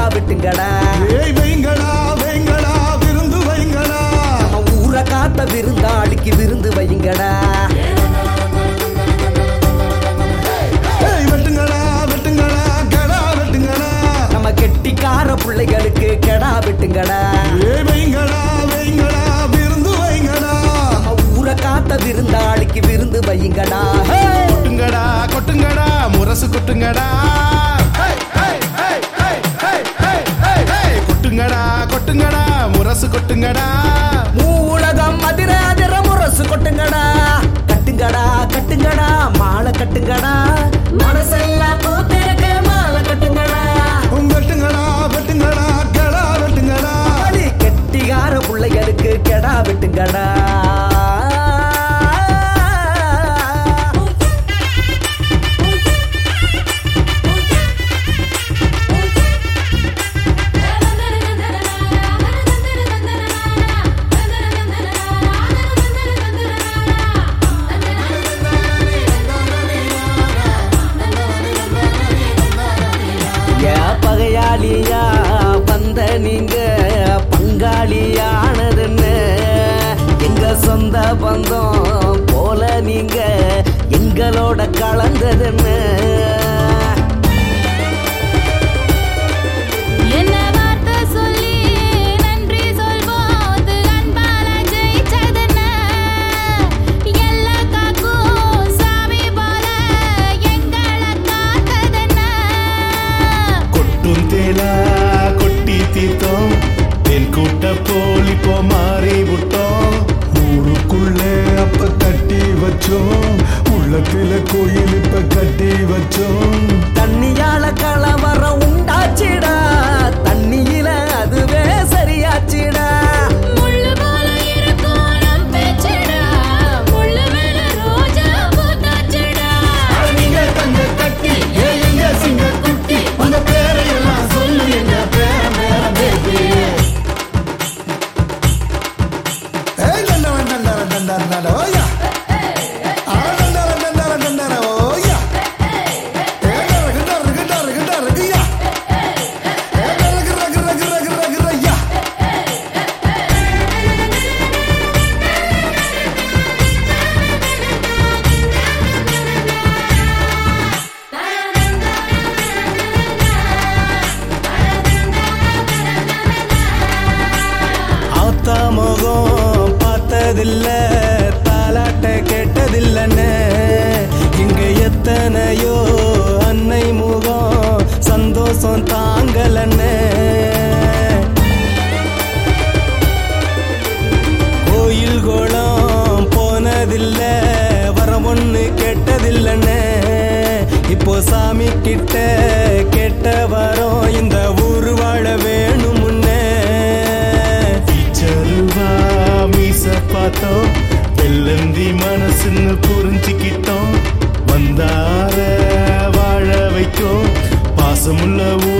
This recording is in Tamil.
விட்டுங்கடா ஏய் வைங்கடா வைங்கடா விருந்து வைங்கடா நம்ம ஊரை காத்த விருந்தாளிக்கு விருந்து வையுங்கடா ஏய் வெட்டுங்கடா வெட்டுங்கடா கடா வெட்டுங்கடா நம்ம கெட்டிக்கார பிள்ளைகளுக்கு கெடா விட்டுங்கடா ஏய் வைங்கடா வைங்கடா விருந்து வைங்கடா நம்ம ஊரை காத்த விருந்தாளிக்கு விருந்து வையுங்கடா ஹே! கொட்டுங்கடா கொட்டுங்கடா முரசு கொட்டுங்கடா ஹே, ஹே, ஹே, ஹே, ஹே, ஹே, ஹே, ஹே. கொட்டுங்கடா கொட்டுங்கடா முரசு கொட்டுங்கடா மூலகம் அதிர அதிர முரசு கொட்டுங்கடா கட்டுங்கடா கட்டுங்கடா மாலை கட்டுங்கடா மனசெல்லாம் பூத்திருக்க மாலை கட்டுங்கடா வெட்டுங்கடா வெட்டுங்கடா கடா வெட்டுங்கடா அடி கெட்டிகார பிள்ளைகளுக்கு கெடா விட்டுங்கடா யா பகையாளியா வந்த நீங்க பங்காளியானதுன்னு எங்க சொந்த பந்தம் போல நீங்க எங்களோட கலந்ததுன்னு என்ன வார்த்தை சொல்லி நன்றி சொல்வோது அன்பால ஜெயிச்சதுன்னு எல்லா காக்கும் சாமி போல எங்களை காத்ததுன்னு கொட்டும் தேலா கொட்டி தீர்த்தோம் தென் கூட்ட போல் இப்போ மாறி விட்டோம் ஊருக்குள்ளே அப்ப கட்டி வச்சோம் உள்ளத்துல கோயில் இப்ப கட்டி வச்சோம் தண்ணியால கலவரம் உண்டாச்சிடா தண்ணியில அதுவே சரியாச்சிடா முள்ளு போல இருக்கும் நம் பேச்சடா முள்ளு மேல ரோஜா பூத்தாச்சடா நீங்க தங்க கட்டி ஏங்க சிங்க குட்டி அந்த பேரையெல்லாம் சொல்லு எங்க பேர பேர பேபி ஏய் டண்டர டண்டர டண்டர டண்டர ஓயா ஆ டண்டர டண்டர டண்டர ஓயா ஏய் டண்டர டண்டர டண்டர டண்டர கியா ஏய் டண்டர ரக ரக ரக ரக ரக யா ஆத்தா முகம் பார்த்ததில்ல தாலாட்ட கேட்டதில்லன்னு இங்க எத்தனையோ அன்னை முகம் சந்தோஷம் தாங்கலன்னு கோயில் கோலம் போனதில்ல வர ஒண்ணு கேட்டதில்லன்னு இப்போ சாமி கிட்ட கேட்ட வரோம் இந்த ஊரு வாழ வேணும் முன்னே டீச்சருவா மீச பார்த்தோம் வெள்ளந்தி மனசுன்னு புரிஞ்சுக்கிட்டோம் வந்தார வாழ வைக்கும் பாசமுள்ள